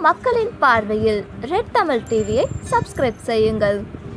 மக்களின் பார்வையில் ரெட் தமிழ் டிவியை சப்ஸ்கிரைப் செய்யுங்கள்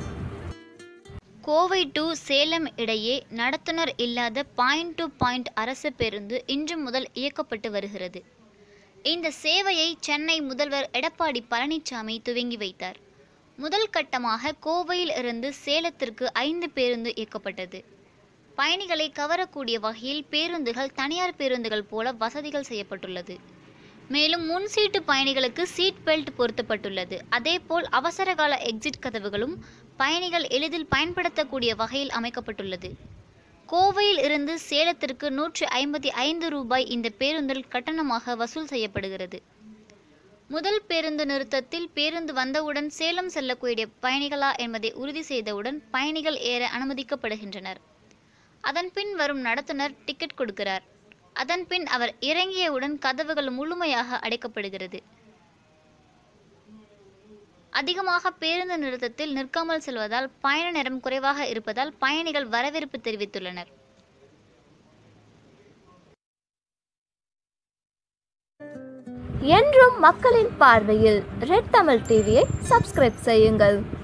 கோவை டு சேலம் இடையே நடத்துனர் இல்லாத பாயிண்ட் டு பாயிண்ட் அரசு பேருந்து இன்று முதல் இயக்கப்பட்டு வருகிறது இந்த சேவையை சென்னை முதல்வர் எடப்பாடி பழனிசாமி துவங்கி வைத்தார் முதல் கட்டமாக கோவையில் இருந்து சேலத்திற்கு ஐந்து பேருந்து இயக்கப்பட்டது பயணிகளை கவரக்கூடிய வகையில் பேருந்துகள் தனியார் பேருந்துகள் போல வசதிகள் செய்யப்பட்டுள்ளது மேலும் முன் சீட்டு பயணிகளுக்கு சீட் பெல்ட் பொருத்தப்பட்டுள்ளது அதேபோல் அவசரகால எக்ஸிட் கதவுகளும் பயணிகள் எளிதில் பயன்படுத்தக்கூடிய வகையில் அமைக்கப்பட்டுள்ளது கோவையில் இருந்து சேலத்திற்கு நூற்றி ஐம்பத்தி ஐந்து ரூபாய் இந்த பேருந்தில் கட்டணமாக வசூல் செய்யப்படுகிறது முதல் பேருந்து நிறுத்தத்தில் பேருந்து வந்தவுடன் சேலம் செல்லக்கூடிய பயணிகளா என்பதை உறுதி செய்தவுடன் பயணிகள் ஏற அனுமதிக்கப்படுகின்றனர் அதன்பின் வரும் நடத்துனர் டிக்கெட் கொடுக்கிறார் அதன்பின் அவர் இறங்கியவுடன் கதவுகள் முழுமையாக அடைக்கப்படுகிறது அதிகமாக பேருந்து நிறுத்தத்தில் நிற்காமல் செல்வதால் பயண நேரம் குறைவாக இருப்பதால் பயணிகள் வரவேற்பு தெரிவித்துள்ளனர் என்றும் மக்களின் பார்வையில் ரெட் தமிழ் டிவியை சப்ஸ்கிரைப் செய்யுங்கள்